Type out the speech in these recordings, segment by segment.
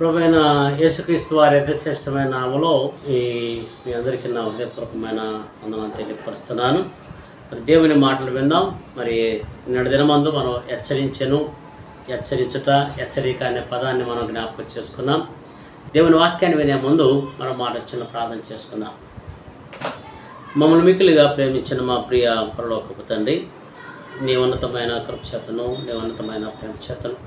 ప్రభైన యేసుక్రీస్తు వారి అతి శ్రేష్టమైన నామలో ఈ మీ అందరికీ నా హృదయపూర్వకమైన వందనాలు తెలియపరుస్తున్నాను మరి దేవుని మాటలు విందాం మరి నిన్నటి దినమందు మనం హెచ్చరించను హెచ్చరించుట హెచ్చరిక అనే పదాన్ని మనం జ్ఞాపకం చేసుకున్నాం దేవుని వాక్యాన్ని వినే ముందు మనం మాట చిన్న ప్రార్థన చేసుకుందాం మమ్మల్ని మిక్కులుగా ప్రేమించిన మా ప్రియ పరలోకపు తండ్రి నీ ఉన్నతమైన కృపచేతను నీ ఉన్నతమైన ప్రేమ చేతను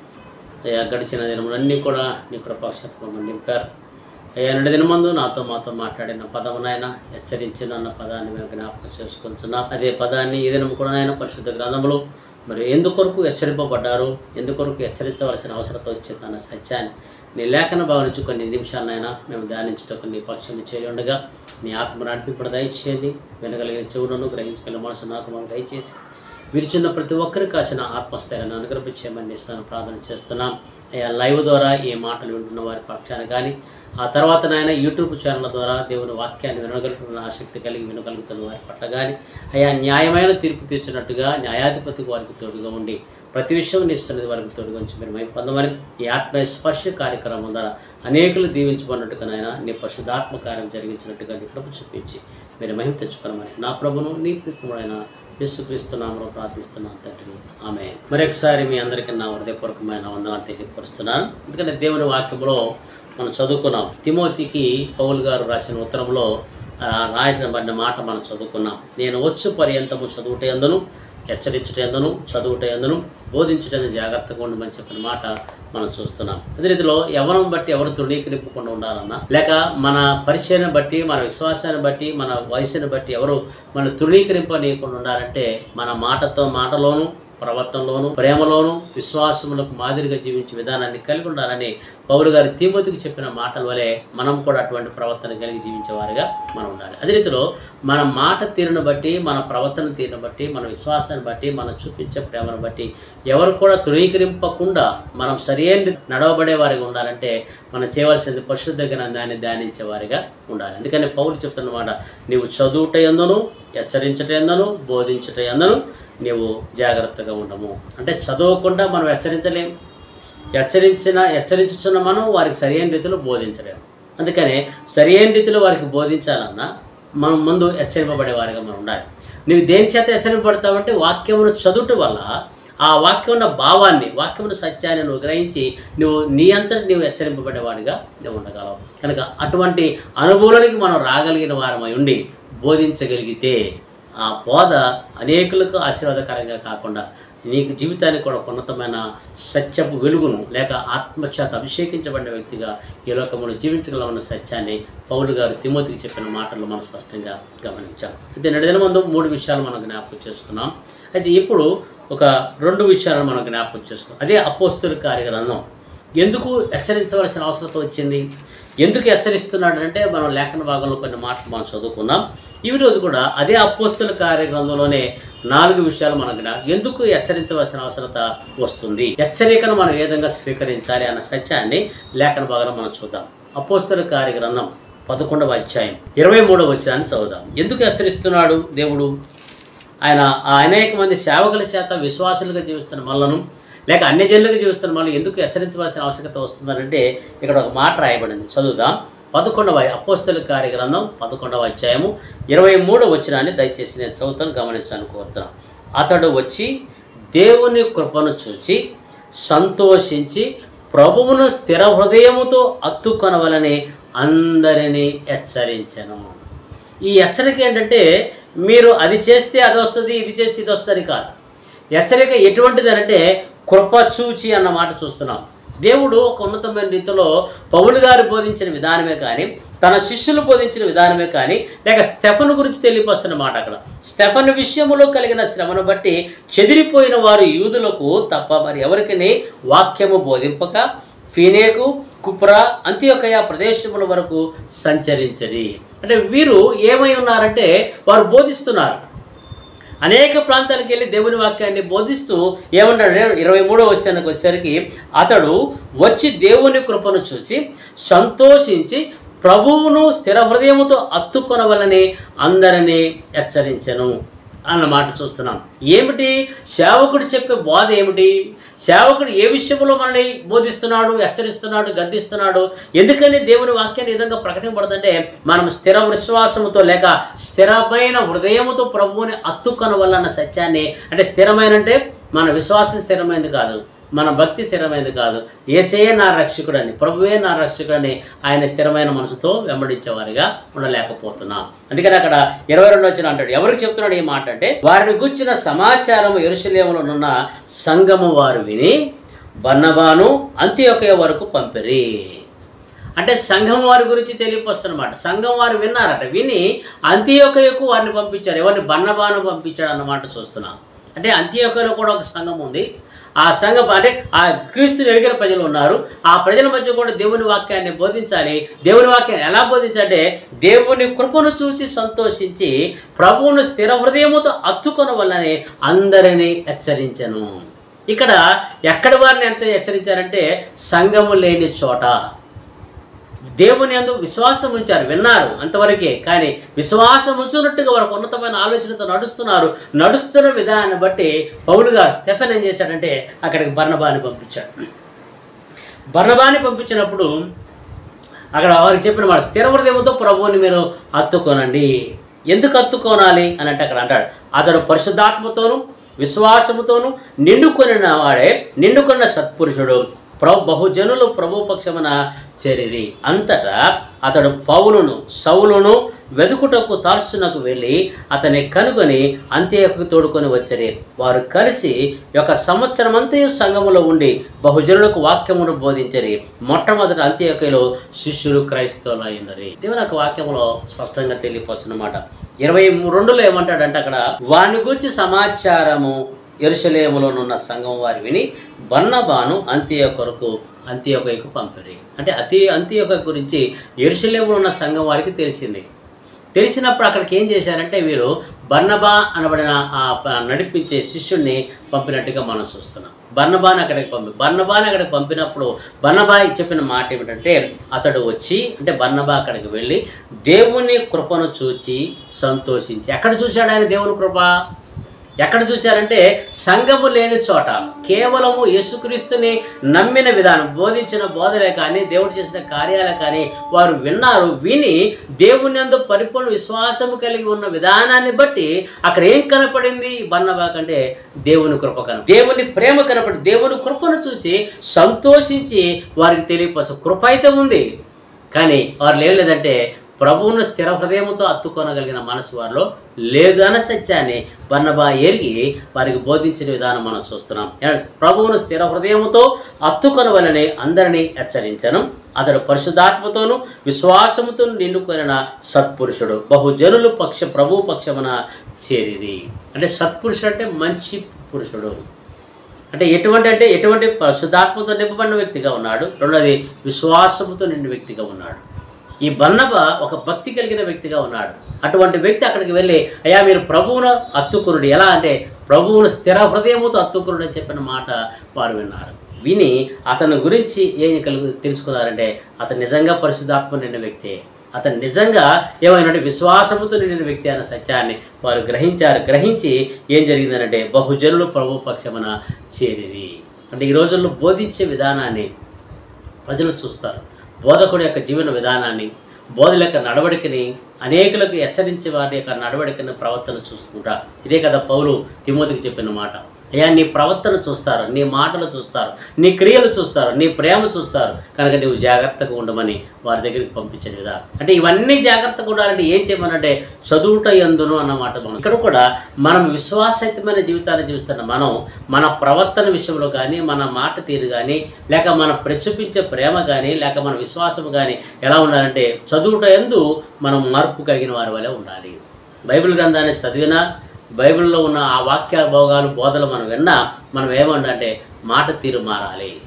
అయ్యా గడిచిన దినములన్నీ కూడా నీ కృపాక్షేత్రం నింపారు అయ్యా నడి దినమందు నాతో మాతో మాట్లాడిన పదమునైనా హెచ్చరించిన అన్న పదాన్ని మేము జ్ఞాపకం చేసుకుంటున్నాం అదే పదాన్ని ఈ దినం కూడా నాయన పరిశుద్ధ గ్రంథములు మరి ఎందుకొరకు హెచ్చరింపబడ్డారు ఎందుకొరకు హెచ్చరించవలసిన అవసరత వచ్చింది అన్న సత్యాన్ని నీ లేఖన భావించి కొన్ని నిమిషాలైనా మేము ధ్యానించటకు నీ పక్షం చేరి ఉండగా నీ ఆత్మ నడిపింపడ దయచేయండి వినగలిగిన చెవులను గ్రహించగలిగిన మనసు నాకు మాకు దయచేసి విరిచిన ప్రతి ఒక్కరికి కాసిన ఆత్మస్థైర్యాన్ని అనుగ్రహించేయమని ఇస్తాను ప్రార్థన చేస్తున్నాం అయ్యా లైవ్ ద్వారా ఈ మాటలు వింటున్న వారి పక్షాన కానీ ఆ తర్వాత నాయన యూట్యూబ్ ఛానల్ ద్వారా దేవుని వాక్యాన్ని వినగలుగుతున్న ఆసక్తి కలిగి వినగలుగుతున్న వారి పట్ల కానీ అయ్యా న్యాయమైన తీర్పు తీర్చినట్టుగా న్యాయాధిపతికి వారికి తోడుగా ఉండి ప్రతి విషయం నిస్తున్నది వారికి తోడుగా ఉంచి మీరు మై పొందమని ఈ ఆత్మ స్పర్శ కార్యక్రమం ద్వారా అనేకులు దీవించబడినట్టుగా నాయన నీ పరిశుద్ధాత్మ కార్యం జరిగించినట్టుగా నీ కృప చూపించి మీరు మహిమ తెచ్చుకోనమని నా ప్రభును నీ ప్రియమైన యేసుక్రీస్తు నామలో ప్రార్థిస్తున్నాను తండ్రి ఆమె మరొకసారి మీ అందరికీ నా హృదయపూర్వకమైన వందనాలు తెలియపరుస్తున్నాను ఎందుకంటే దేవుని వాక్యంలో మనం చదువుకున్నాం తిమోతికి పౌల్ గారు రాసిన ఉత్తరంలో ఆ, రాయబడిన మాట మనం చదువుకున్నాం నేను వచ్చు పర్యంతము చదువుట ఎందును హెచ్చరించుట ఎందును చదువుట ఎందును బోధించుట జాగ్రత్తగా ఉండమని చెప్పిన మాట మనం చూస్తున్నాం అదే రీతిలో ఎవరం బట్టి ఎవరు తృణీకరింపకుండా ఉండాలన్నా లేక మన పరిచయాన్ని బట్టి మన విశ్వాసాన్ని బట్టి మన వయసుని బట్టి ఎవరు మన తృణీకరింపనీయకుండా ఉండాలంటే మన మాటతో మాటలోను ప్రవర్తనలోను ప్రేమలోను విశ్వాసములకు మాదిరిగా జీవించే విధానాన్ని కలిగి ఉండాలని పౌరు గారి తిమోతికి చెప్పిన మాటల వలె మనం కూడా అటువంటి ప్రవర్తన కలిగి జీవించేవారుగా మనం ఉండాలి అదే రీతిలో మన మాట తీరును బట్టి మన ప్రవర్తన తీరును బట్టి మన విశ్వాసాన్ని బట్టి మనం చూపించే ప్రేమను బట్టి ఎవరు కూడా తృణీకరింపకుండా మనం సరైన నడవబడే వారిగా ఉండాలంటే మనం చేయవలసింది పరిశుద్ధ గ్రంథాన్ని ధ్యానించే వారిగా ఉండాలి అందుకని పౌరు చెప్తున్నమాట నీవు చదువుట ఎందును హెచ్చరించట ఎందును బోధించట ఎందును నీవు జాగ్రత్తగా ఉండము అంటే చదవకుండా మనం హెచ్చరించలేం హెచ్చరించిన హెచ్చరించుచున్న మనం వారికి సరైన రీతిలో బోధించలేము అందుకనే సరైన రీతిలో వారికి బోధించాలన్నా మనం ముందు హెచ్చరింపబడే వారిగా మనం ఉండాలి నువ్వు దేని చేత హెచ్చరింపబడతావంటే వాక్యమును చదువుట వల్ల ఆ వాక్యం ఉన్న భావాన్ని వాక్యమున సత్యాన్ని నువ్వు గ్రహించి నువ్వు నీ అంతటి నువ్వు హెచ్చరింపబడేవాడిగా నువ్వు ఉండగలవు కనుక అటువంటి అనుభవానికి మనం రాగలిగిన వారమై ఉండి బోధించగలిగితే ఆ బోధ అనేకులకు ఆశీర్వాదకరంగా కాకుండా నీకు జీవితానికి కూడా ఒక ఉన్నతమైన సత్యపు వెలుగును లేక ఆత్మచేత అభిషేకించబడిన వ్యక్తిగా ఈ లోకంలో జీవించగలమన్న సత్యాన్ని పౌలు గారు తిమోతికి చెప్పిన మాటలు మనం స్పష్టంగా గమనించాం అయితే నడిదిన ముందు మూడు విషయాలు మనం జ్ఞాపకం చేసుకున్నాం అయితే ఇప్పుడు ఒక రెండు విషయాలు మనం జ్ఞాపకం చేసుకున్నాం అదే అపోస్తుల కార్యగ్రంథం ఎందుకు హెచ్చరించవలసిన అవసరం వచ్చింది ఎందుకు హెచ్చరిస్తున్నాడు అంటే మనం లేఖన భాగంలో కొన్ని మాటలు మనం చదువుకున్నాం ఈ రోజు కూడా అదే అపోస్తుల కార్యగ్రంథంలోనే నాలుగు విషయాలు మనకు జ్ఞా- ఎందుకు హెచ్చరించవలసిన అవసరత వస్తుంది హెచ్చరికను మనం ఏ విధంగా స్వీకరించాలి అన్న సత్యాన్ని లేఖన భాగంలో మనం చూద్దాం అపోస్తుల కార్యగ్రంథం పదకొండవ అధ్యాయం ఇరవై మూడవ వచ్చాన్ని చదువుదాం ఎందుకు హెచ్చరిస్తున్నాడు దేవుడు ఆయన ఆ అనేక మంది సేవకుల చేత విశ్వాసులుగా జీవిస్తున్న మనలను లేక అన్యజనులుగా జీవిస్తున్న మనల్ని ఎందుకు హెచ్చరించవలసిన ఆవశ్యకత వస్తుందంటే ఇక్కడ ఒక మాట రాయబడింది చదువుదాం పదకొండవ అపోస్తల కార్యగ్రంథం పదకొండవ అధ్యాయము ఇరవై మూడవ వచ్చినాన్ని దయచేసి నేను చదువుతాను గమనించాలని కోరుతున్నాను అతడు వచ్చి దేవుని కృపను చూచి సంతోషించి ప్రభువును స్థిర హృదయముతో అత్తుకొనవలని అందరినీ హెచ్చరించను ఈ హెచ్చరిక ఏంటంటే మీరు అది చేస్తే అది వస్తుంది ఇది చేస్తే ఇది వస్తుంది కాదు హెచ్చరిక ఎటువంటిది అంటే కృప చూచి అన్న మాట చూస్తున్నాం దేవుడు ఒక ఉన్నతమైన రీతిలో పౌలు గారు బోధించిన విధానమే కానీ తన శిష్యులు బోధించిన విధానమే కానీ లేక స్టెఫన్ గురించి తెలియపస్తున్న మాట అక్కడ స్టెఫన్ విషయములో కలిగిన శ్రమను బట్టి చెదిరిపోయిన వారు యూదులకు తప్ప మరి ఎవరికని వాక్యము బోధింపక ఫీనేకు కుప్రా అంత్యోకయ ప్రదేశముల వరకు సంచరించరి అంటే వీరు ఏమై ఉన్నారంటే వారు బోధిస్తున్నారు అనేక ప్రాంతాలకు వెళ్ళి దేవుని వాక్యాన్ని బోధిస్తూ ఏమంటాడు ఇరవై మూడో వచ్చానికి వచ్చేసరికి అతడు వచ్చి దేవుని కృపను చూచి సంతోషించి ప్రభువును స్థిర హృదయముతో అత్తుకొనవలని అందరినీ హెచ్చరించను అన్న మాట చూస్తున్నాం ఏమిటి సేవకుడు చెప్పే బోధ ఏమిటి సేవకుడు ఏ విషయంలో మనల్ని బోధిస్తున్నాడు హెచ్చరిస్తున్నాడు గద్దిస్తున్నాడు ఎందుకని దేవుని వాక్యాన్ని ఈ విధంగా ప్రకటింపడుతుంటే మనం స్థిర విశ్వాసముతో లేక స్థిరమైన హృదయముతో ప్రభువుని అత్తుకొన వలన సత్యాన్ని అంటే స్థిరమైన అంటే మన విశ్వాసం స్థిరమైనది కాదు మన భక్తి స్థిరమైనది కాదు ఏసే నా రక్షకుడని ప్రభువే నా రక్షకుడని ఆయన స్థిరమైన మనసుతో వెంబడించేవారిగా ఉండలేకపోతున్నాం అందుకని అక్కడ ఇరవై రెండు వచ్చిన అంటాడు ఎవరికి చెప్తున్నాడు ఈ మాట అంటే వారిని గుర్చిన సమాచారం ఎరుసలేములోనున్న సంఘము వారు విని బన్నబాను అంత్యొకయ వరకు పంపిరి అంటే సంఘం వారి గురించి తెలియపస్తున్నమాట సంఘం వారు విన్నారట విని అంత్యొకయకు వారిని పంపించారు ఎవరిని బన్నబాను పంపించాడు అన్నమాట చూస్తున్నాం అంటే అంత్యొకయలో కూడా ఒక సంఘం ఉంది ఆ సంఘం అంటే ఆ క్రీస్తుని ఎరిగిన ప్రజలు ఉన్నారు ఆ ప్రజల మధ్య కూడా దేవుని వాక్యాన్ని బోధించాలి దేవుని వాక్యాన్ని ఎలా బోధించాలంటే దేవుని కృపను చూసి సంతోషించి ప్రభువును స్థిర హృదయముతో అత్తుకొన వల్లనే అందరినీ హెచ్చరించను ఇక్కడ ఎక్కడి వారిని ఎంత హెచ్చరించారంటే సంఘము లేని చోట దేవుని అందు విశ్వాసం ఉంచారు విన్నారు అంతవరకే కానీ విశ్వాసం ఉంచున్నట్టుగా వారికి ఉన్నతమైన ఆలోచనతో నడుస్తున్నారు నడుస్తున్న విధానాన్ని బట్టి పౌలుగా స్టెఫెన్ ఏం చేశాడంటే అక్కడికి బర్ణబాని పంపించాడు బర్ణబాని పంపించినప్పుడు అక్కడ వారికి చెప్పిన మాట స్థిర హృదయంతో ప్రభువుని మీరు హత్తుకోనండి ఎందుకు హత్తుకోనాలి అని అంటే అక్కడ అంటాడు అతడు పరిశుద్ధాత్మతోను విశ్వాసముతోను నిండుకొనిన వాడే నిండుకున్న సత్పురుషుడు ప్రభు బహుజనులు ప్రభు పక్షమున చేరిరి అంతటా అతడు పౌలును సౌలును వెదుకుటకు తార్సునకు వెళ్ళి అతని కనుగొని అంత్యకు తోడుకొని వచ్చరి వారు కలిసి ఒక సంవత్సరం అంతయు సంఘములో ఉండి బహుజనులకు వాక్యమును బోధించరి మొట్టమొదటి అంత్యకులో శిష్యులు క్రైస్తవులు అయినరి దేవుని యొక్క వాక్యములో స్పష్టంగా తెలియపరుస్తున్నమాట ఇరవై రెండులో ఏమంటాడంటే అక్కడ వాని గురించి సమాచారము ఎరుసలేములోనున్న సంఘం వారి విని బన్నబాను అంత్య కొరకు అంత్యొకకు పంపిరి అంటే అతి అంత్యొక గురించి ఎరుసలేములో ఉన్న సంఘం వారికి తెలిసింది తెలిసినప్పుడు అక్కడికి ఏం చేశారంటే వీరు బర్నబా అనబడిన ఆ ప- నడిపించే శిష్యుణ్ణి పంపినట్టుగా మనం చూస్తున్నాం బర్నబాని అక్కడికి పంపి బర్నబాని అక్కడికి పంపినప్పుడు బర్నబాయి చెప్పిన మాట ఏమిటంటే అతడు వచ్చి అంటే బర్నబా అక్కడికి వెళ్ళి దేవుని కృపను చూచి సంతోషించి ఎక్కడ చూశాడు ఆయన దేవుని కృప ఎక్కడ చూశారంటే సంఘము లేని చోట కేవలము యేసుక్రీస్తుని నమ్మిన విధానం బోధించిన బోధలే కానీ దేవుడు చేసిన కార్యాలే కానీ వారు విన్నారు విని దేవుని అందు పరిపూర్ణ విశ్వాసము కలిగి ఉన్న విధానాన్ని బట్టి అక్కడ ఏం కనపడింది బన్నబా కంటే దేవుని కృప కన దేవుని ప్రేమ కనపడి దేవుని కృపను చూసి సంతోషించి వారికి తెలియపరచు కృప అయితే ఉంది కానీ వారు ఏం లేదంటే ప్రభువును స్థిర హృదయంతో అత్తుకొనగలిగిన మనసు వారిలో లేదన్న సత్యాన్ని బన్నబా ఎరిగి వారికి బోధించిన విధానం మనం చూస్తున్నాం ఏమంటే ప్రభువును స్థిర హృదయముతో అత్తుకొనవలని అందరినీ హెచ్చరించను అతడు పరిశుద్ధాత్మతోను విశ్వాసముతో నిండుకొనిన సత్పురుషుడు బహుజనులు పక్ష ప్రభు పక్షమున చేరిరి అంటే సత్పురుషుడు అంటే మంచి పురుషుడు అంటే ఎటువంటి అంటే ఎటువంటి పరిశుద్ధాత్మతో నింపబడిన వ్యక్తిగా ఉన్నాడు రెండోది విశ్వాసముతో నిండిన వ్యక్తిగా ఉన్నాడు ఈ బన్నబ ఒక భక్తి కలిగిన వ్యక్తిగా ఉన్నాడు అటువంటి వ్యక్తి అక్కడికి వెళ్ళి అయ్యా మీరు ప్రభువును అత్తుకురుడు ఎలా అంటే ప్రభువును స్థిర హృదయముతో అత్తుకురుడు అని చెప్పిన మాట వారు విన్నారు విని అతని గురించి ఏం కలుగు తెలుసుకున్నారంటే అతను నిజంగా పరిశుద్ధాత్మ నిండిన వ్యక్తే అతను నిజంగా ఏమైనా విశ్వాసముతో నిండిన వ్యక్తి అన్న సత్యాన్ని వారు గ్రహించారు గ్రహించి ఏం జరిగిందనంటే బహుజనులు ప్రభు పక్షమున చేరిరి అంటే ఈ రోజుల్లో బోధించే విధానాన్ని ప్రజలు చూస్తారు బోధకుడి యొక్క జీవన విధానాన్ని బోధల యొక్క నడవడికని అనేకులకు హెచ్చరించే వారి యొక్క నడవడికని ప్రవర్తన చూస్తుంటా ఇదే కదా పౌలు తిమోతికి చెప్పిన మాట అయ్యా నీ ప్రవర్తన చూస్తారు నీ మాటలు చూస్తారు నీ క్రియలు చూస్తారు నీ ప్రేమ చూస్తారు కనుక నువ్వు జాగ్రత్తగా ఉండమని వారి దగ్గరికి పంపించిన విధానం అంటే ఇవన్నీ జాగ్రత్తగా ఉండాలంటే ఏం చేయమనంటే చదువుట ఎందును అన్నమాట మనం ఇక్కడ కూడా మనం విశ్వాసయుతమైన జీవితాన్ని జీవిస్తున్న మనం మన ప్రవర్తన విషయంలో కానీ మన మాట తీరు కానీ లేక మనం ప్రచుపించే ప్రేమ కానీ లేక మన విశ్వాసం కానీ ఎలా ఉండాలంటే చదువుట ఎందు మనం మార్పు కలిగిన వారి వలె ఉండాలి బైబిల్ గ్రంథాన్ని చదివినా బైబిల్లో ఉన్న ఆ వాక్య భోగాలు బోధలు మనం విన్నా మనం ఏమంటే మాట తీరు మారాలి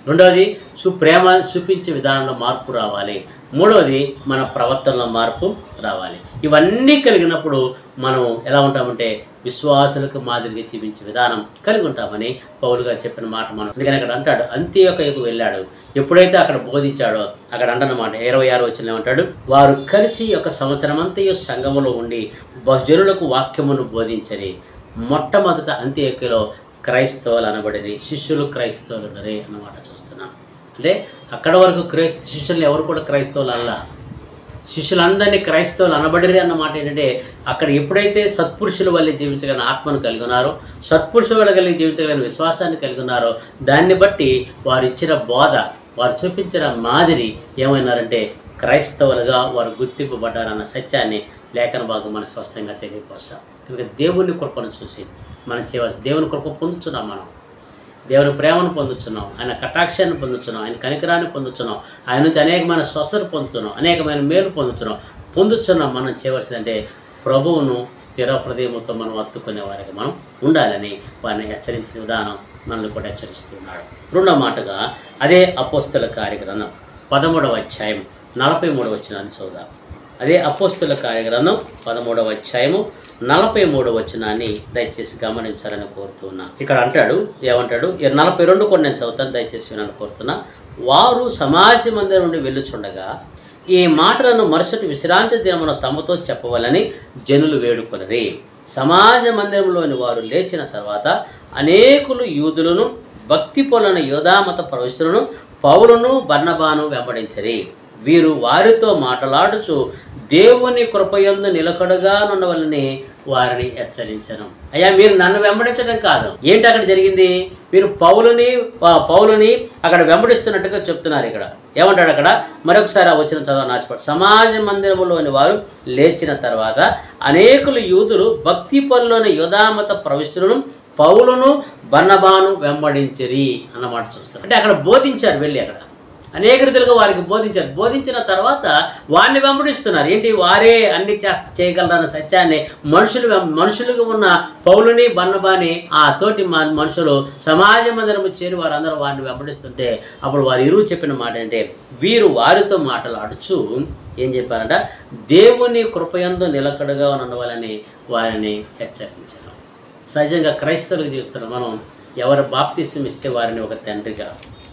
రెండవది చూ ప్రేమ చూపించే విధానంలో మార్పు రావాలి మూడవది మన ప్రవర్తనలో మార్పు రావాలి ఇవన్నీ కలిగినప్పుడు మనం ఎలా ఉంటామంటే విశ్వాసులకు మాదిరిగా జీవించే విధానం కలిగి ఉంటామని పౌలు గారు చెప్పిన మాట మనం అందుకని అక్కడ అంటాడు అంత్యోకయకు వెళ్ళాడు ఎప్పుడైతే అక్కడ బోధించాడో అక్కడ అంటనమాట ఇరవై ఆరు వచ్చిన ఏమంటాడు వారు కలిసి ఒక సంవత్సరం అంతయు సంఘములో ఉండి బహుజనులకు వాక్యమును బోధించరి మొట్టమొదట అంత్యోకలో క్రైస్తవులు అనబడిని శిష్యులు క్రైస్తవులు ఉన్నరే అన్నమాట చూస్తున్నాం అంటే అక్కడ వరకు క్రైస్త శిష్యులు ఎవరు కూడా క్రైస్తవులు అల్లా శిష్యులందరినీ క్రైస్తవులు అనబడిరి అన్నమాట ఏంటంటే అక్కడ ఎప్పుడైతే సత్పురుషుల వల్ల జీవించగలిగిన ఆత్మను కలిగి ఉన్నారో సత్పురుషుల వల్ల కలిగి జీవించగలిగిన విశ్వాసాన్ని కలిగి ఉన్నారో దాన్ని బట్టి వారు ఇచ్చిన బోధ వారు చూపించిన మాదిరి ఏమైనారంటే క్రైస్తవులుగా వారు గుర్తింపబడ్డారన్న సత్యాన్ని లేఖన భాగం మనం స్పష్టంగా తెలియపరుస్తాం కనుక దేవుని కృపను చూసి మనం చేయవలసి దేవుని కృప పొందుతున్నాం మనం దేవుని ప్రేమను పొందుతున్నాం ఆయన కటాక్షాన్ని పొందుతున్నాం ఆయన కనికరాన్ని పొందుతున్నాం ఆయన నుంచి అనేకమైన స్వస్థత పొందుతున్నాం అనేకమైన మేలు పొందుతున్నాం పొందుతున్నాం మనం చేయవలసిందంటే ప్రభువును స్థిర హృదయముతో మనం హత్తుకునే వారికి మనం ఉండాలని వారిని హెచ్చరించిన విధానం మనల్ని కూడా హెచ్చరిస్తున్నాడు రెండో మాటగా అదే అపోస్తుల కార్యగ్రంథం పదమూడవ అధ్యాయం నలభై మూడవ వచ్చినాన్ని చదువుదాం అదే అపోస్తుల కార్యగ్రంథం పదమూడవ అధ్యాయము నలభై మూడవ వచనాన్ని దయచేసి గమనించాలని కోరుతున్నా ఇక్కడ అంటాడు ఏమంటాడు ఈ నలభై రెండు కూడా నేను చదువుతాను దయచేసి వినాలని కోరుతున్నా వారు సమాజ మందిరం నుండి వెళ్ళుచుండగా ఈ మాటలను మరుసటి విశ్రాంతి దినమున తమతో చెప్పవలని జనులు వేడుకొనరి సమాజ మందిరంలోని వారు లేచిన తర్వాత అనేకులు యూదులను భక్తి పొలన యోధామత ప్రవేశులను పౌలును బర్ణబాను వెంబడించరి వీరు వారితో మాట్లాడుచు దేవుని కృపయందు నిలకడగా ఉండవలని వారిని హెచ్చరించను అయ్యా మీరు నన్ను వెంబడించడం కాదు ఏంటి అక్కడ జరిగింది మీరు పౌలుని ఆ పౌలుని అక్కడ వెంబడిస్తున్నట్టుగా చెప్తున్నారు ఇక్కడ ఏమంటాడు అక్కడ మరొకసారి ఆ వచ్చిన చదవ నాశపడు సమాజ మందిరములోని వారు లేచిన తర్వాత అనేకులు యూదులు భక్తి పనులోని యుధామత ప్రవిశ్రులను పౌలును బన్నబాను వెంబడించరి అన్నమాట చూస్తారు అంటే అక్కడ బోధించారు వెళ్ళి అక్కడ అనేక రీతిలుగా వారికి బోధించారు బోధించిన తర్వాత వారిని వెంబడిస్తున్నారు ఏంటి వారే అన్ని చేస్త చేయగలరన్న సత్యాన్ని మనుషులు వెం- మనుషులుగా ఉన్న పౌలుని బన్నబాని ఆ తోటి మ- మనుషులు సమాజ మందిరము చేరి వారందరూ వారిని వెంబడిస్తుంటే అప్పుడు వారు ఇరువు చెప్పిన మాట అంటే వీరు వారితో మాటలాడుచు ఏం చెప్పారంట దేవుని కృపయందు నిలకడగా ఉండవాలని వారిని హెచ్చరించారు సహజంగా క్రైస్తవులకు జీవిస్తున్న మనం ఎవరు బాప్తిసం ఇస్తే వారిని ఒక తండ్రిగా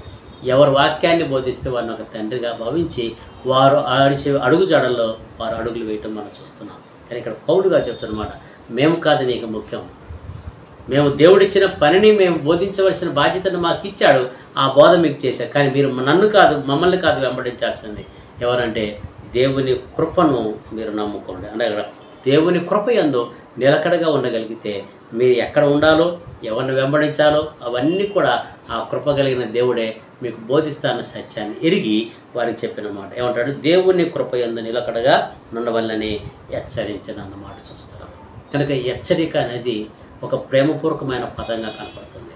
ఎవరు వాక్యాన్ని బోధిస్తే వారిని ఒక తండ్రిగా భావించి వారు అడిచే అడుగు జాడల్లో వారు అడుగులు వేయటం మనం చూస్తున్నాం కానీ ఇక్కడ పౌలుగా చెప్తున్నమాట మేము కాదు నీకు ముఖ్యం మేము దేవుడిచ్చిన పనిని మేము బోధించవలసిన బాధ్యతను మాకు ఇచ్చాడు ఆ బోధ మీకు చేశారు కానీ మీరు నన్ను కాదు మమ్మల్ని కాదు వెంబడించాల్సింది ఎవరంటే దేవుని కృపను మీరు నమ్ముకోండి అంటే అక్కడ దేవుని కృప యందు నిలకడగా ఉండగలిగితే మీరు ఎక్కడ ఉండాలో ఎవరిని వెంబడించాలో అవన్నీ కూడా ఆ కృప కలిగిన దేవుడే మీకు బోధిస్తాన్న సత్యాన్ని ఎరిగి వారికి చెప్పిన మాట ఏమంటాడు దేవుని కృప యందు నిలకడగా ఉండవల్లని హెచ్చరించిన అన్నమాట చూస్తున్నాం కనుక హెచ్చరిక అనేది ఒక ప్రేమపూర్వకమైన పదంగా కనపడుతుంది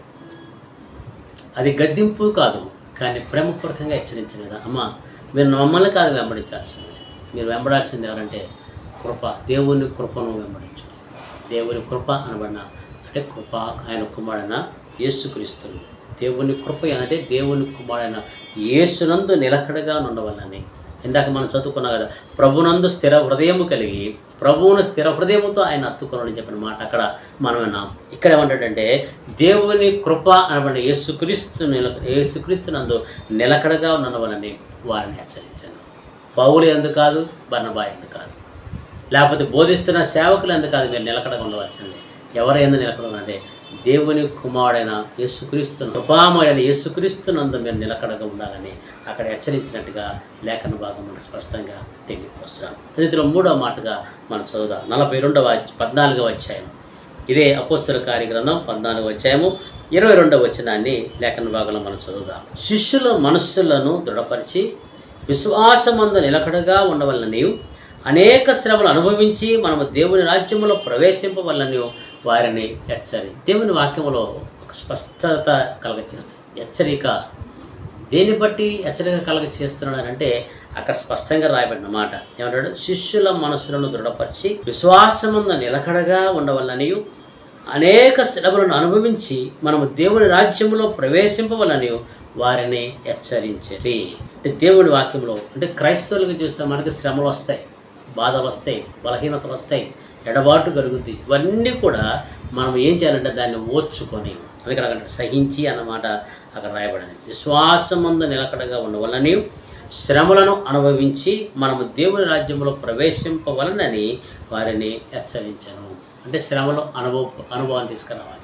అది గద్దింపు కాదు కానీ ప్రేమపూర్వకంగా హెచ్చరించిన కదా అమ్మ మీరు మమ్మల్ని కాదు వెంబడించాల్సింది మీరు వెంబడాల్సింది ఎవరంటే కృప దేవుని కృపను వెంబడించు దేవుని కృప అనబడిన అంటే కృప ఆయన కుమారుడైన యేసుక్రీస్తును దేవుని కృప అంటే దేవుని కుమారుడైన యేసునందు నిలకడగా ఉండవల్లని ఇందాక మనం చదువుకున్నాం కదా ప్రభునందు స్థిర హృదయము కలిగి ప్రభువును స్థిర హృదయముతో ఆయన హత్తుకున్నాడని చెప్పిన మాట అక్కడ మనం విన్నాం ఇక్కడ ఏమంటాడంటే దేవుని కృప అనబడిన యేసుక్రీస్తు నిల యేసుక్రీస్తునందు నిలకడగా ఉండవలని వారిని హెచ్చరించాను పౌలు ఎందుకు కాదు బర్ణబా ఎందుకు కాదు లేకపోతే బోధిస్తున్న సేవకులు ఎందుకు కాదు మీరు నిలకడగా ఉండవలసిందే ఎవరు ఎందు నిలకడ ఉన్నదే దేవుని కుమారుడైన యేసుక్రీస్తును కృపామయుడైన యేసుక్రీస్తునందు మీరు నిలకడగా ఉండాలని అక్కడ హెచ్చరించినట్టుగా లేఖన భాగం మనకు స్పష్టంగా తెలియపోస్తున్నాం రీతిలో మూడో మాటగా మనం చదువుదాం నలభై రెండవ అధ్య- పద్నాలుగవ అధ్యాయం ఇదే అపోస్తల కార్యగ్రంథం పద్నాలుగవ అధ్యాయము ఇరవై రెండవ వచనాన్ని లేఖన భాగంలో మనం చదువుదాం శిష్యుల మనస్సులను దృఢపరిచి విశ్వాసమందు నిలకడగా ఉండవలనని అనేక శ్రమలు అనుభవించి మనము దేవుని రాజ్యములో ప్రవేశింపవలని వారిని హెచ్చరి దేవుని వాక్యములో ఒక స్పష్టత కలగ చేస్తుంది హెచ్చరిక దేన్ని బట్టి హెచ్చరిక కలగ చేస్తున్నాడు అంటే అక్కడ స్పష్టంగా రాయబడిన మాట ఏమంటాడు శిష్యుల మనసులను దృఢపరిచి విశ్వాసముందు నిలకడగా ఉండవలనియు అనేక శ్రమలను అనుభవించి మనము దేవుని రాజ్యంలో ప్రవేశింపవలని వారిని హెచ్చరించరి అంటే దేవుడి వాక్యంలో అంటే క్రైస్తవులకు చూస్తే మనకి శ్రమలు వస్తాయి బాధలు వస్తాయి బలహీనతలు వస్తాయి ఎడబాటు కలుగుద్ది ఇవన్నీ కూడా మనం ఏం చేయాలంటే దాన్ని ఓర్చుకొని అందుకే అక్కడ సహించి అన్నమాట అక్కడ రాయబడింది విశ్వాసమందు నిలకడగా ఉండవలని శ్రమలను అనుభవించి మనము దేవుని రాజ్యంలో ప్రవేశింపవలనని వారిని హెచ్చరించను అంటే శ్రమలో అనుభవ అనుభవాన్ని తీసుకురావాలి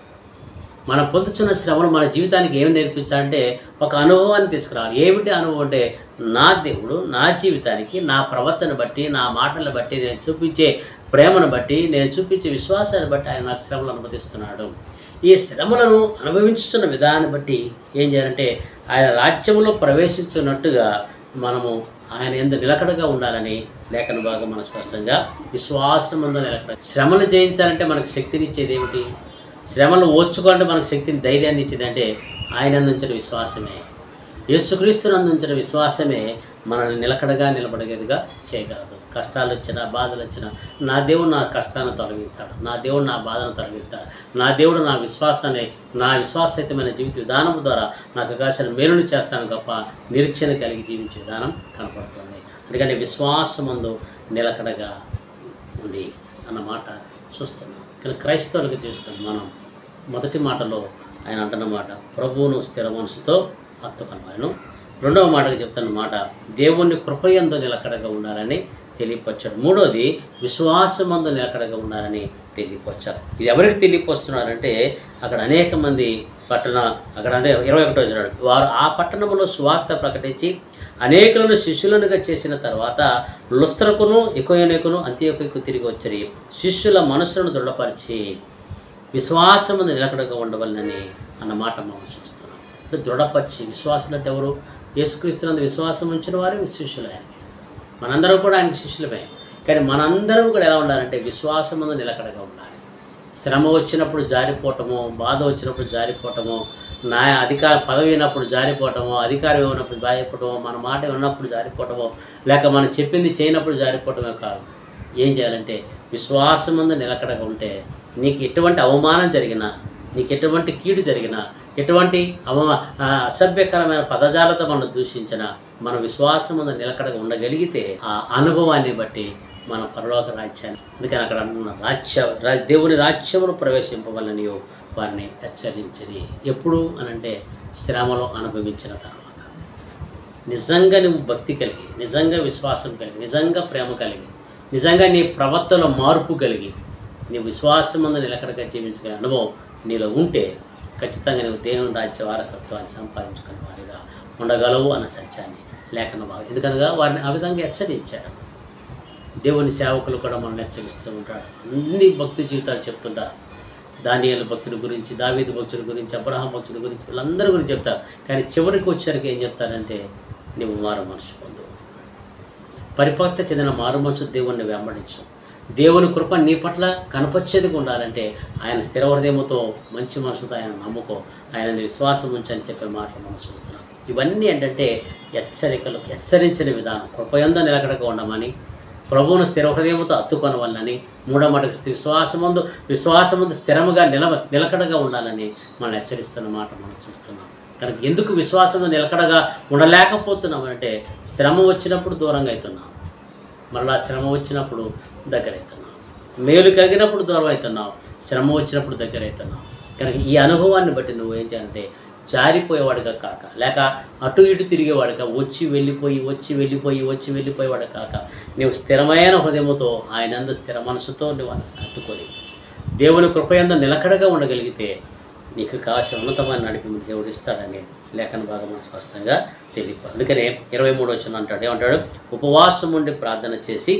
మనం పొందుతున్న శ్రమలు మన జీవితానికి ఏమి నేర్పించాలంటే ఒక అనుభవాన్ని తీసుకురావాలి ఏమిటి అనుభవం అంటే నా దేవుడు నా జీవితానికి నా ప్రవర్తన బట్టి నా మాటలను బట్టి నేను చూపించే ప్రేమను బట్టి నేను చూపించే విశ్వాసాన్ని బట్టి ఆయన నాకు శ్రమలు అనుమతిస్తున్నాడు ఈ శ్రమలను అనుభవించుతున్న విధానాన్ని బట్టి ఏం చేయాలంటే ఆయన రాజ్యంలో ప్రవేశించున్నట్టుగా మనము ఆయన ఎందు నిలకడగా ఉండాలని లేఖన భాగం మన స్పష్టంగా విశ్వాసం అందు నిలకడ శ్రమలు జయించాలంటే మనకు శక్తినిచ్చేది ఏమిటి శ్రమలు ఓర్చుకోవాలంటే మనకు శక్తిని ధైర్యాన్ని ఇచ్చేది అంటే ఆయన అందించిన విశ్వాసమే యేసుక్రీస్తుని అందించిన విశ్వాసమే మనల్ని నిలకడగా నిలబడగేదిగా చేయగలదు కష్టాలు వచ్చినా బాధలు వచ్చినా నా దేవుడు నా కష్టాన్ని తొలగిస్తాడు నా దేవుడు నా బాధను తొలగిస్తాడు నా దేవుడు నా విశ్వాసాన్ని నా విశ్వాసయుతమైన జీవిత విధానం ద్వారా నాకు కాసిన మేలుని చేస్తాను గొప్ప నిరీక్షణ కలిగి జీవించే విధానం కనపడుతుంది అందుకని విశ్వాసమందు నిలకడగా ఉండి అన్నమాట చూస్తున్నాం కానీ క్రైస్తవులకు చూస్తాం మనం మొదటి మాటలో ఆయన అంటున్న మాట ప్రభువును స్థిర మనసుతో హత్తుకున్నాను రెండవ మాటకు చెప్తున్న మాట దేవుణ్ణి కృపయందు నిలకడగా ఉండాలని తెలియపరచాడు మూడోది విశ్వాసమందు నిలకడగా ఉండాలని తెలియపరచారు ఇది ఎవరికి తెలియపరుస్తున్నారంటే అక్కడ అనేక మంది పట్టణ అక్కడ అదే ఇరవై ఒకటో వచ్చినాడు వారు ఆ పట్టణంలో సువార్త ప్రకటించి అనేకులను శిష్యులనుగా చేసిన తర్వాత లుస్త్రకును ఎకోయనకును అంత్యకు తిరిగి వచ్చి శిష్యుల మనసులను దృఢపరిచి విశ్వాసముందు నిలకడగా ఉండవలనని అన్న మాట మనం చూస్తున్నాం అంటే దృఢపరిచి విశ్వాసులు అంటే ఎవరు యేసుక్రీస్తునందు విశ్వాసం ఉంచిన వారే శిష్యులు ఆయన మనందరం కూడా ఆయనకి శిష్యులమే కానీ మనందరం కూడా ఎలా ఉండాలంటే విశ్వాసముందు నిలకడగా ఉండాలి శ్రమ వచ్చినప్పుడు జారిపోవటము బాధ వచ్చినప్పుడు జారిపోవటము నా అధికార పదవి ఉన్నప్పుడు జారిపోవటము అధికారం ఉన్నప్పుడు జారిపోవటము మన మాట ఉన్నప్పుడు జారిపోవటము లేక మనం చెప్పింది చేయనప్పుడు జారిపోవటమే కాదు ఏం చేయాలంటే విశ్వాసం ముందు నిలకడగా ఉంటే నీకు ఎటువంటి అవమానం జరిగినా నీకు ఎటువంటి కీడు జరిగినా ఎటువంటి అవమా ఆ, అసభ్యకరమైన పదజాలతో మనం దూషించిన మన విశ్వాసం ముందు నిలకడగా ఉండగలిగితే ఆ అనుభవాన్ని బట్టి మన పరలోక రాజ్యాన్ని అందుకని అక్కడ అంటున్న రాజ్య రా- దేవుని రాజ్యమును ప్రవేశింపవలని వారిని హెచ్చరించని ఎప్పుడు అనంటే శ్రమలో అనుభవించిన తర్వాత నిజంగా నువ్వు భక్తి కలిగి నిజంగా విశ్వాసం కలిగి నిజంగా ప్రేమ కలిగి నిజంగా నీ ప్రవర్తనలో మార్పు కలిగి నీ విశ్వాసం ముందు నిలకడగా జీవించగల అనుభవం నీలో ఉంటే ఖచ్చితంగా నువ్వు దేవుని రాజ్య వారసత్వాన్ని సంపాదించుకునే వారిగా ఉండగలవు అన్న సత్యాన్ని లేఖన బాగా ఎందుకనగా వారిని ఆ విధంగా హెచ్చరించాడు దేవుని సేవకులు కూడా మనల్ని హెచ్చరిస్తూ ఉంటాడు అన్ని భక్తి జీవితాలు చెప్తుంటారు దానియాల భక్తుడి గురించి దావీదు భక్తుడి గురించి అబ్రహాం భక్తుడి గురించి వీళ్ళందరి గురించి చెప్తారు కానీ చివరికి వచ్చేసరికి ఏం చెప్తారంటే నువ్వు మారు మనసు పొందు పరిపక్వత చెందిన మారు మనసు దేవుణ్ణి వెంబడించు దేవుని కృప నీ పట్ల కనపచ్చేదిగా ఉండాలంటే ఆయన స్థిర హృదయముతో మంచి మనసుతో ఆయన నమ్ముకో ఆయన విశ్వాసం ఉంచని చెప్పే మాటలు మనం చూస్తున్నాం ఇవన్నీ ఏంటంటే హెచ్చరికలు హెచ్చరించిన విధానం కృపయంద నిలకడగా ఉండమని ప్రభువును స్థిర హృదయముతో అత్తుకొని వల్లని మూడో మాటకు స్థి- విశ్వాసముందు విశ్వాసముందు స్థిరముగా నిలవ నిలకడగా ఉండాలని మనం హెచ్చరిస్తున్న మాట మనం చూస్తున్నాం కనుక ఎందుకు విశ్వాసంలో నిలకడగా ఉండలేకపోతున్నాం అంటే శ్రమ వచ్చినప్పుడు దూరంగా అవుతున్నాం మళ్ళా శ్రమ వచ్చినప్పుడు దగ్గర అవుతున్నాం మేలు కలిగినప్పుడు దూరం అవుతున్నావు శ్రమ వచ్చినప్పుడు దగ్గర అవుతున్నావు కనుక ఈ అనుభవాన్ని బట్టి నువ్వు ఏం చేయాలంటే జారిపోయేవాడుగా కాక లేక అటు ఇటు తిరిగేవాడుగా వచ్చి వెళ్ళిపోయి వచ్చి వెళ్ళిపోయి వచ్చి వెళ్ళిపోయేవాడు కాక నీవు స్థిరమైన హృదయముతో ఆయనందు స్థిర మనసుతో నువ్వు అత్తుకొని దేవుని కృపయందు నిలకడగా ఉండగలిగితే నీకు కావాల్సిన ఉన్నతమైన నడిపి దేవుడు ఇస్తాడని లేఖన భాగం మనకు స్పష్టంగా తెలియదు అందుకనే ఇరవై మూడు వచ్చిన అంటాడు ఏమంటాడు ఉపవాసం ఉండి ప్రార్థన చేసి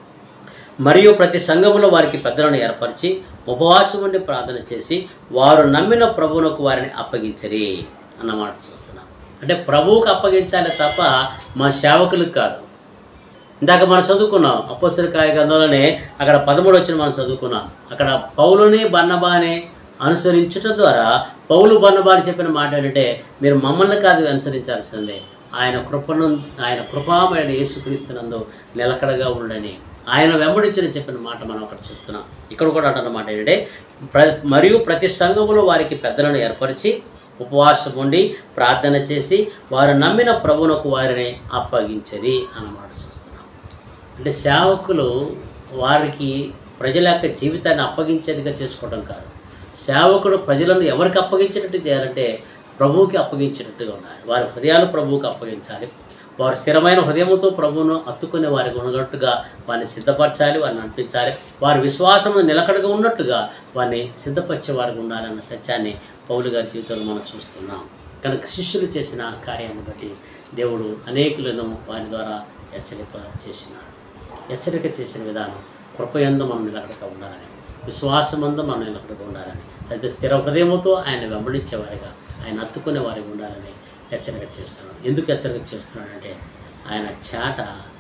మరియు ప్రతి సంఘములో వారికి పెద్దలను ఏర్పరిచి ఉపవాసం ఉండి ప్రార్థన చేసి వారు నమ్మిన ప్రభువునకు వారిని అప్పగించరి అన్నమాట చూస్తున్నాం అంటే ప్రభువుకు అప్పగించాలి తప్ప మా సేవకులకు కాదు ఇందాక మనం చదువుకున్నాం అపోసరి కార్యగ్రంథంలోనే అక్కడ పదమూడు వచ్చిన మనం చదువుకున్నాం అక్కడ పౌలుని బన్నబాని అనుసరించటం ద్వారా పౌలు బన్నబాని చెప్పిన మాట ఏంటంటే మీరు మమ్మల్ని కాదు అనుసరించాల్సిందే ఆయన కృపను ఆయన కృపామైన యేసుక్రీస్తునందు నిలకడగా ఉండని ఆయన వెంబడించిన చెప్పిన మాట మనం అక్కడ చూస్తున్నాం ఇక్కడ కూడా అంటున్నమాట ఏంటంటే ప్ర మరియు ప్రతి సంఘములో వారికి పెద్దలను ఏర్పరిచి ఉపవాసం ఉండి ప్రార్థన చేసి వారు నమ్మిన ప్రభువునకు వారిని అప్పగించది అన్నమాట చూస్తున్నాం అంటే సేవకులు వారికి ప్రజల యొక్క జీవితాన్ని అప్పగించేదిగా చేసుకోవడం కాదు సేవకుడు ప్రజలను ఎవరికి అప్పగించేటట్టు చేయాలంటే ప్రభువుకి అప్పగించేటట్టుగా ఉండాలి వారి హృదయాలు ప్రభువుకి అప్పగించాలి వారు స్థిరమైన హృదయంతో ప్రభువును అత్తుకునే వారికి ఉన్నట్టుగా వారిని సిద్ధపరచాలి వారిని నడిపించాలి వారి విశ్వాసము నిలకడగా ఉన్నట్టుగా వారిని సిద్ధపరిచే వారికి ఉండాలన్న సత్యాన్ని పౌలు గారి జీవితంలో మనం చూస్తున్నాం కనుక శిష్యులు చేసిన కార్యాన్ని బట్టి దేవుడు అనేకులను వారి ద్వారా హెచ్చరిక చేసినాడు హెచ్చరిక చేసిన విధానం కృపయందు మనం నిలకడగా ఉండాలని విశ్వాసమందు మనం నిలకడగా ఉండాలని అయితే స్థిర హృదయముతో ఆయన వెంబడించేవారిగా ఆయన అత్తుకునే వారికి ఉండాలని హెచ్చరిక చేస్తున్నాడు ఎందుకు హెచ్చరిక చేస్తున్నాడంటే ఆయన చేట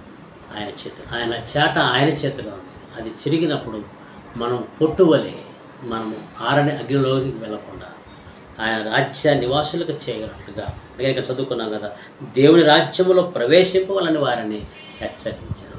ఆయన చేతులు ఆయన చేట ఆయన చేతిలో ఉంది అది చిరిగినప్పుడు మనం పొట్టువలే మనము ఆరని అగ్నిలోకి వెళ్ళకుండా ఆయన రాజ్య నివాసులకు చేయగలట్లుగా అందుకే ఇక్కడ చదువుకున్నాం కదా దేవుని రాజ్యములో ప్రవేశింపవాలని వారిని హెచ్చరించారు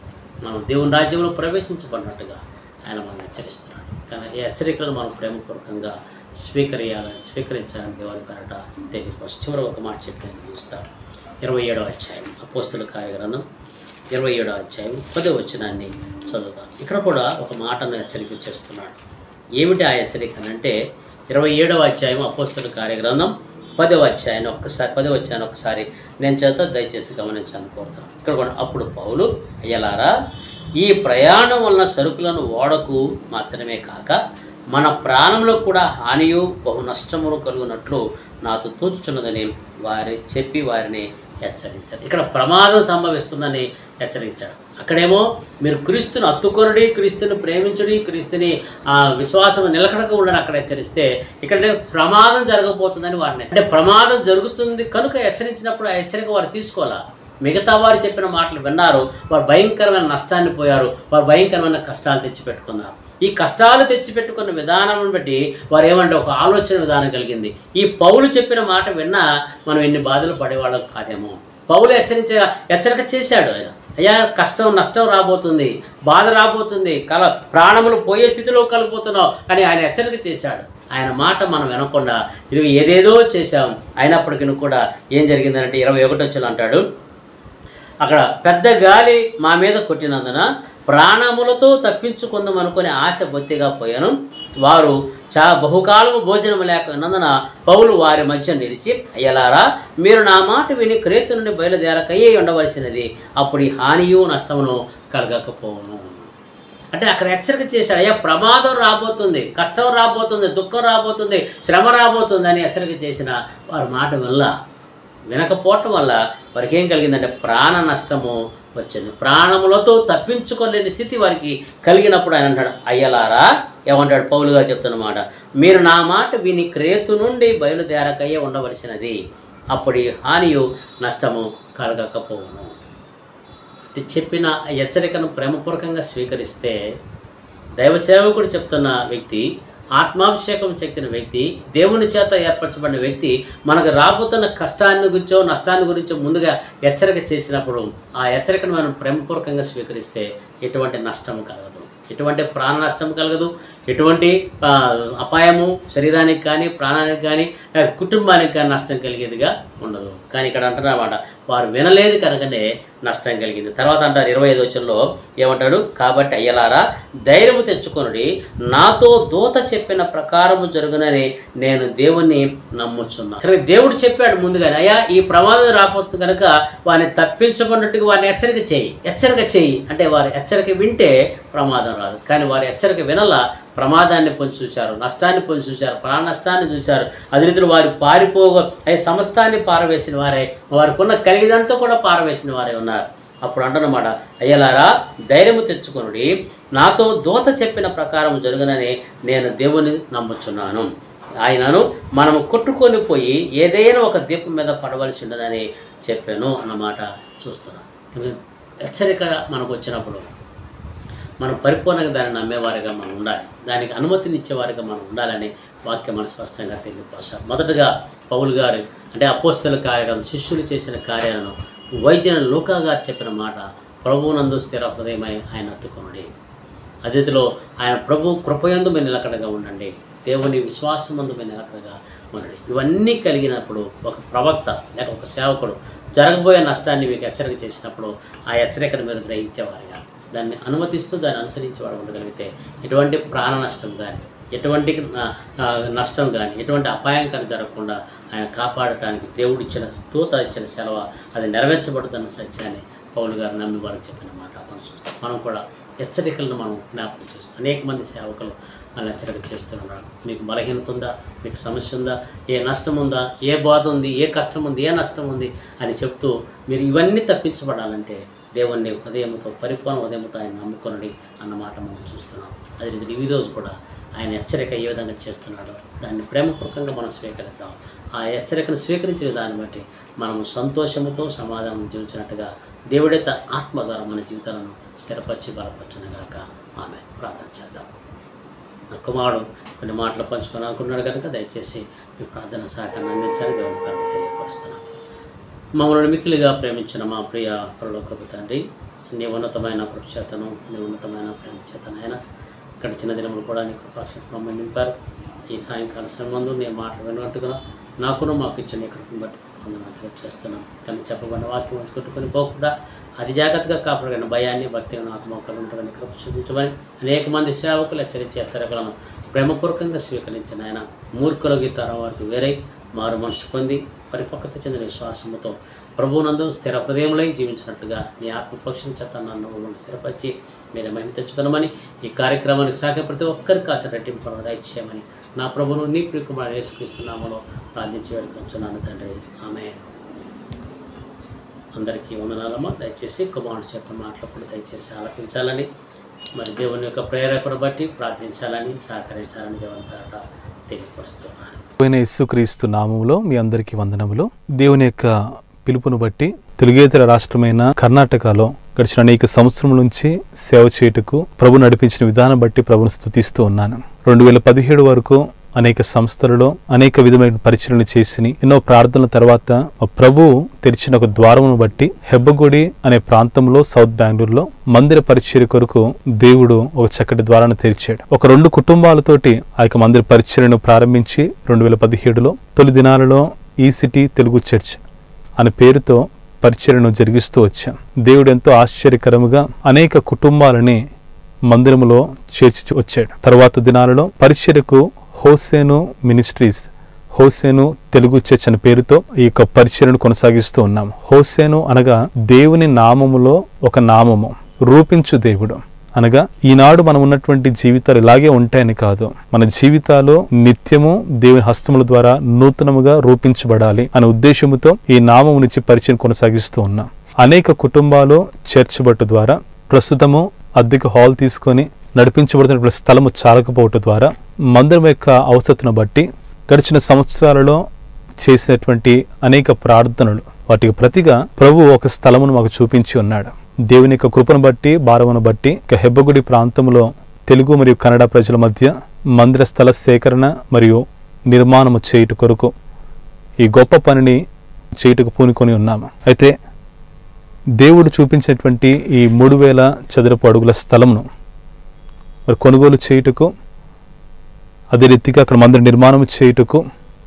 మనం దేవుని రాజ్యంలో ప్రవేశించబడినట్టుగా ఆయన మనం హెచ్చరిస్తున్నాడు కానీ ఈ హెచ్చరికలను మనం ప్రేమపూర్వకంగా స్వీకరించాలని స్వీకరించాలని దేవుని పేరట తెలియపరచు చివరి ఒక మాట చెప్పి నేను ముగిస్తాను ఇరవై ఏడవ అధ్యాయం అపోస్తుల కార్యగ్రంథం ఇరవై ఏడవ అధ్యాయం పదో వచనాన్ని చదువుతాం ఇక్కడ కూడా ఒక మాటను హెచ్చరిక చేస్తున్నాడు ఏమిటి ఆ హెచ్చరిక అంటే ఇరవై ఏడవ అధ్యాయం అపోస్తుల కార్యగ్రంథం పదవ అధ్యాయం ఒక్కసారి పదవ అధ్యాయం ఒకసారి నేను చేత దయచేసి గమనించాలని కోరుతాను ఇక్కడ కూడా అప్పుడు పౌలు అయ్యలారా ఈ ప్రయాణం వలన సరుకులను ఓడకు మాత్రమే కాక మన ప్రాణంలో కూడా హానియు బహు నష్టములు కలుగునట్లు నాతో తోచుచున్నదని వారి చెప్పి వారిని హెచ్చరించారు ఇక్కడ ప్రమాదం సంభవిస్తుందని హెచ్చరించాడు అక్కడేమో మీరు క్రీస్తుని అత్తుకొనడి క్రీస్తుని ప్రేమించుడి క్రీస్తుని ఆ విశ్వాసం నిలకడక ఉండని అక్కడ హెచ్చరిస్తే ఇక్కడ ప్రమాదం జరగబోతుందని వారిని అంటే ప్రమాదం జరుగుతుంది కనుక హెచ్చరించినప్పుడు ఆ హెచ్చరిక వారు తీసుకోవాలా మిగతా వారు చెప్పిన మాటలు విన్నారు వారు భయంకరమైన నష్టాన్ని పోయారు వారు భయంకరమైన కష్టాలు తెచ్చిపెట్టుకున్నారు ఈ కష్టాలు తెచ్చిపెట్టుకున్న విధానం బట్టి వారు ఏమంటే ఒక ఆలోచన విధానం కలిగింది ఈ పౌలు చెప్పిన మాట విన్నా మనం ఎన్ని బాధలు పడేవాళ్ళం కాదేమో పౌలు హెచ్చరించ హెచ్చరిక చేశాడు ఆయన అయ్యా కష్టం నష్టం రాబోతుంది బాధ రాబోతుంది కల ప్రాణములు పోయే స్థితిలో కలిగిపోతున్నావు అని ఆయన హెచ్చరిక చేశాడు ఆయన మాట మనం వినకుండా ఇది ఏదేదో చేశాం అయినప్పటికీ కూడా ఏం జరిగిందంటే ఇరవై ఒకటి వచ్చి అంటాడు అక్కడ పెద్ద గాలి మా మీద కొట్టినందున ప్రాణములతో తప్పించుకుందాం అనుకునే ఆశ బొత్తిగా పోయాను వారు చా బహుకాలము భోజనం లేక ఉన్నందున పౌలు వారి మధ్య నిలిచి అయ్యలారా మీరు నా మాట విని క్రేతు నుండి బయలుదేరకయ్యే ఉండవలసినది అప్పుడు ఈ హానియు నష్టమును కలగకపోవును అంటే అక్కడ హెచ్చరిక చేశాడు అయ్యా ప్రమాదం రాబోతుంది కష్టం రాబోతుంది దుఃఖం రాబోతుంది శ్రమ రాబోతుంది అని హెచ్చరిక చేసిన వారి మాట వల్ల వినకపోవటం వల్ల వారికి ఏం కలిగిందంటే ప్రాణ నష్టము వచ్చింది ప్రాణములతో తప్పించుకోలేని స్థితి వారికి కలిగినప్పుడు ఆయన అంటాడు అయ్యలారా ఏమంటాడు పౌలు గారు చెప్తున్నమాట మీరు నా మాట విని క్రేతు నుండి బయలుదేరకయ్యే ఉండవలసినది అప్పుడు ఈ హానియు నష్టము కలగకపోవును ఇది చెప్పిన హెచ్చరికను ప్రేమపూర్వకంగా స్వీకరిస్తే దైవ సేవకుడు చెప్తున్న వ్యక్తి ఆత్మాభిషేకం చెక్కిన వ్యక్తి దేవుని చేత ఏర్పరచబడిన వ్యక్తి మనకు రాబోతున్న కష్టాన్ని గురించో నష్టాన్ని గురించో ముందుగా హెచ్చరిక చేసినప్పుడు ఆ హెచ్చరికను మనం ప్రేమపూర్వకంగా స్వీకరిస్తే ఎటువంటి నష్టం కలగదు ఎటువంటి ప్రాణ నష్టం కలగదు ఎటువంటి ఆ, అపాయము శరీరానికి కానీ ప్రాణానికి కానీ లేకపోతే కుటుంబానికి కానీ నష్టం కలిగేదిగా ఉండదు కానీ ఇక్కడ అంటున్నమాట వారు వినలేదు కనుకనే నష్టం కలిగింది తర్వాత అంటారు ఇరవై ఐదు వచ్చంలో ఏమంటాడు కాబట్టి అయ్యలారా ధైర్యము తెచ్చుకొనుడి నాతో దూత చెప్పిన ప్రకారము జరుగునని నేను దేవుణ్ణి నమ్ముచున్నా కానీ దేవుడు చెప్పాడు ముందుగానే అయ్యా ఈ ప్రమాదం రాబోతుంది కనుక వారిని తప్పించబడినట్టుగా వారిని హెచ్చరిక చేయి హెచ్చరిక చేయి అంటే వారి హెచ్చరిక వింటే ప్రమాదం రాదు కానీ వారి హెచ్చరిక వినల ప్రమాదాన్ని పొంచి చూశారు నష్టాన్ని పొంచి చూశారు ప్రాణ నష్టాన్ని చూశారు అదే రీతిలో వారు పారిపోగ అయ్యే సమస్తాన్ని పారవేసిన వారే వారికి ఉన్న కలిగిదంతా కూడా పారవేసిన వారే ఉన్నారు అప్పుడు అంటున్నమాట అయ్యలారా ధైర్యము తెచ్చుకొనుడి నాతో దూత చెప్పిన ప్రకారం జరుగునని నేను దేవుని నమ్ముచున్నాను ఆయనను మనము కొట్టుకొని పోయి ఏదైనా ఒక దీపం మీద పడవలసి ఉండదని చెప్పాను అన్నమాట చూస్తున్నాను హెచ్చరిక మనకు వచ్చినప్పుడు మనం పరిపూర్ణంగా దాన్ని నమ్మేవారిగా మనం ఉండాలి దానికి అనుమతినిచ్చేవారిగా మనం ఉండాలని వాక్యం మనం స్పష్టంగా తెలియపరుస్తారు మొదటగా పౌలు గారు అంటే అపోస్తుల కార్యాలను శిష్యులు చేసిన కార్యాలను వైద్యుని లూకా గారు చెప్పిన మాట ప్రభువునందు స్థిర హృదయమై ఆయన అత్తుకొనుడి అతిథిలో ఆయన ప్రభు కృపయందు మీరు నిలకడగా ఉండండి దేవుని విశ్వాసమందు మీరు నిలకడగా ఉండండి ఇవన్నీ కలిగినప్పుడు ఒక ప్రవక్త లేక ఒక సేవకుడు జరగబోయే నష్టాన్ని మీకు హెచ్చరిక చేసినప్పుడు ఆ హెచ్చరికను మీరు గ్రహించేవారుగా దాన్ని అనుమతిస్తూ దాన్ని అనుసరించి వాడు ఉండగలిగితే ఎటువంటి ప్రాణ నష్టం కానీ ఎటువంటి న- ఆ, నష్టం కానీ ఎటువంటి అపాయం కానీ జరగకుండా ఆయన కాపాడటానికి దేవుడు ఇచ్చిన స్తోత ఇచ్చిన సెలవు అది నెరవేర్చబడుతున్న సత్యాన్ని పౌలు గారు నమ్మి వారికి చెప్పిన మాట మనం చూస్తాం మనం కూడా హెచ్చరికలను మనం జ్ఞాపకం చేస్తాం అనేక మంది సేవకులు వాళ్ళు హెచ్చరిక చేస్తున్నారు మీకు బలహీనత ఉందా మీకు సమస్య ఉందా ఏ నష్టం ఉందా ఏ బాధ ఉంది ఏ కష్టం ఉంది ఏ నష్టం ఉంది అని చెప్తూ మీరు ఇవన్నీ తప్పించబడాలంటే దేవుణ్ణి ఉదయంతో పరిపూర్ణ ఉదయంతో ఆయన నమ్ముకొనడి అన్న మాట మనం చూస్తున్నాం అదే రీతి ఈ రోజు కూడా ఆయన హెచ్చరిక ఏ విధంగా చేస్తున్నాడో దాన్ని ప్రేమపూర్వకంగా మనం స్వీకరిద్దాం ఆ హెచ్చరికను స్వీకరించిన దాన్ని బట్టి మనం సంతోషముతో సమాధానం జీవించినట్టుగా దేవుడే తన ఆత్మ ద్వారా మన జీవితాలను స్థిరపరిచి బలపరచునుగాక ఆమె ప్రార్థన చేద్దాం నా కుమారుడు కొన్ని మాటలు పంచుకొని అనుకున్నాడు కనుక దయచేసి మీ ప్రార్థన సహకారాన్ని అందించాలని దేవుని పేరు తెలియపరుస్తున్నాం మమ్మల్ని మిక్కిలిగా ప్రేమించిన మా ప్రియ పరలోకపు తండ్రి నీ ఉన్నతమైన కృపచేతను నీ ఉన్నతమైన ప్రేమ చేతనైనా గడిచిన దినములు కూడా నీ కృపాక్షేత్రం మమ్మల్ని నింపారు ఈ సాయంకాల సంబంధం నేను మాటలు విన్నట్టుగా నాకును మాకు ఇచ్చిన నీ కృపను బట్టి వందనాలు చేస్తున్నాం కానీ చెప్పబడిన వాక్యం వచ్చి కొట్టుకొని పోకుండా అది జాగ్రత్తగా కాపాడగిన భయాన్ని భక్తిగా నాకు మొక్కలు ఉంటుందని కృప చూపించమని అనేక మంది సేవకులు హెచ్చరించి హెచ్చరికలను ప్రేమపూర్వకంగా స్వీకరించిన ఆయన మూర్ఖులకి తరం వారికి వేరై మారు మనసు పొంది పరిపక్వత చెందిన విశ్వాసముతో ప్రభువునందు స్థిర హృదయంలో జీవించినట్లుగా నీ ఆత్మపక్షం చేత నన్ను మమ్మల్ని స్థిరపరిచి మీరు మహిమ తెచ్చుకున్నామని ఈ కార్యక్రమానికి సాగే ప్రతి ఒక్కరికి ఆశ రెట్టింపు దయచేయమని నా ప్రభువును నీ ప్రియకుమారు యేసుక్రీస్తున్నామలో ప్రార్థించి వేడుకొంచున్నాను తండ్రి ఆమె అందరికీ వందనాలమ్మా దయచేసి కుమారుడు చెప్పిన మాటలు కూడా దయచేసి ఆలకించాలని మరి దేవుని యొక్క ప్రేరేపణ బట్టి ప్రార్థించాలని సహకరించాలని దేవుని పేరట తెలియపరుస్తున్నాను పోయిన యేసుక్రీస్తు నామములో మీ అందరికీ వందనములు దేవుని యొక్క పిలుపును బట్టి తెలుగేతర రాష్ట్రమైన కర్ణాటకలో గడిచిన అనేక సంవత్సరముల నుంచి సేవ చేయుటకు ప్రభు నడిపించిన విధానం బట్టి ప్రభును స్తుతిస్తూ ఉన్నాను రెండు వేల పదిహేడు వరకు అనేక సంస్థలలో అనేక విధమైన పరిచయలు చేసి ఎన్నో ప్రార్థనల తర్వాత మా ప్రభు తెరిచిన ఒక ద్వారమును బట్టి హెబ్బగుడి అనే ప్రాంతంలో సౌత్ బెంగళూరులో మందిర పరిచర్య కొరకు దేవుడు ఒక చక్కటి ద్వారాన్ని తెరిచాడు ఒక రెండు కుటుంబాలతోటి ఆ యొక్క మందిర పరిచర్యను ప్రారంభించి రెండు వేల పదిహేడులో తొలి దినాలలో ఈ సిటీ తెలుగు చర్చ్ అనే పేరుతో పరిచర్యను జరిగిస్తూ వచ్చాం దేవుడు ఎంతో ఆశ్చర్యకరముగా అనేక కుటుంబాలని మందిరములో చేర్చి వచ్చాడు తర్వాత దినాలలో పరిచర్యకు హోసేను మినిస్ట్రీస్ హోసేను తెలుగు చర్చ్ అనే పేరుతో ఈ యొక్క పరిచర్యను కొనసాగిస్తూ ఉన్నాం హోసేను అనగా దేవుని నామములో ఒక నామము రూపించు దేవుడు అనగా ఈనాడు మనం ఉన్నటువంటి జీవితాలు ఇలాగే ఉంటాయని కాదు మన జీవితాలు నిత్యము దేవుని హస్తముల ద్వారా నూతనముగా రూపించబడాలి అనే ఉద్దేశముతో ఈ నామమునిచ్చి పరిచయం కొనసాగిస్తూ ఉన్నాం అనేక కుటుంబాలు చర్చ్ బట్టు ద్వారా ప్రస్తుతము అద్దెకు హాల్ తీసుకొని నడిపించబడుతున్నటువంటి స్థలము చాలకపోవటం ద్వారా మందిరం యొక్క అవసరతను బట్టి గడిచిన సంవత్సరాలలో చేసినటువంటి అనేక ప్రార్థనలు వాటికి ప్రతిగా ప్రభు ఒక స్థలమును మాకు చూపించి ఉన్నాడు దేవుని యొక్క కృపను బట్టి భారమును బట్టి ఇక హెబ్బగుడి ప్రాంతంలో తెలుగు మరియు కన్నడ ప్రజల మధ్య మందిర స్థల సేకరణ మరియు నిర్మాణము చేయుట కొరకు ఈ గొప్ప పనిని చేయుటకు పూనుకొని ఉన్నాము అయితే దేవుడు చూపించినటువంటి ఈ మూడు వేల చదరపు అడుగుల స్థలమును మరి కొనుగోలు చేయుటకు అదే రీతిగా అక్కడ మందిర నిర్మాణం చేయుటకు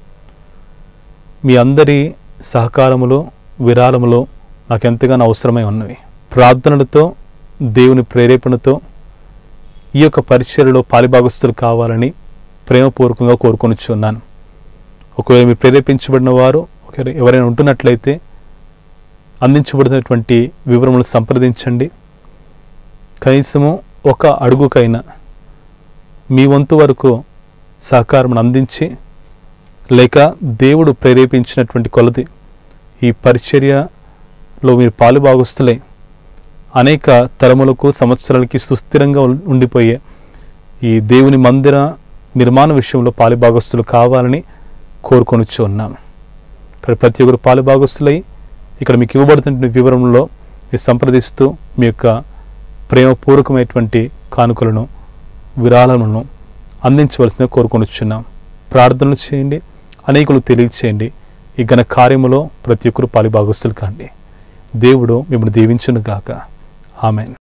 మీ అందరి సహకారములో విరాళములో నాకు ఎంతగానో అవసరమై ఉన్నవి ప్రార్థనలతో దేవుని ప్రేరేపణతో ఈ యొక్క పరిచర్యలో పాలిభాగస్తులు కావాలని ప్రేమపూర్వకంగా కోరుకొనిచున్నాను ఒకవేళ మీరు ప్రేరేపించబడిన వారు ఒకవేళ ఎవరైనా ఉంటున్నట్లయితే అందించబడినటువంటి వివరములు సంప్రదించండి కనీసము ఒక అడుగుకైనా మీ వంతు వరకు సహకారం అందించి లేక దేవుడు ప్రేరేపించినటువంటి కొలది ఈ పరిచర్యలో మీరు పాలుభాగస్తులై అనేక తరములకు సంవత్సరాలకి సుస్థిరంగా ఉం- ఉండిపోయే ఈ దేవుని మందిర నిర్మాణ విషయంలో పాలుభాగస్తులు కావాలని కోరుకొనిచ్చు ఉన్నాము ఇక్కడ ప్రతి ఒక్కరు పాలుభాగస్తులై ఇక్కడ మీకు ఇవ్వబడుతున్న వివరంలో మీరు సంప్రదిస్తూ మీ యొక్క ప్రేమపూర్వకమైనటువంటి కానుకలను విరాళములను అందించవలసిందిగా కోరుకొనిచున్నాం ప్రార్థనలు చేయండి అనేకులు తెలియచేయండి ఈ ఘన కార్యములో ప్రతి ఒక్కరు పాలిభాగస్తులు కాండి దేవుడు మిమ్మల్ని దీవించును గాక ఆమెన్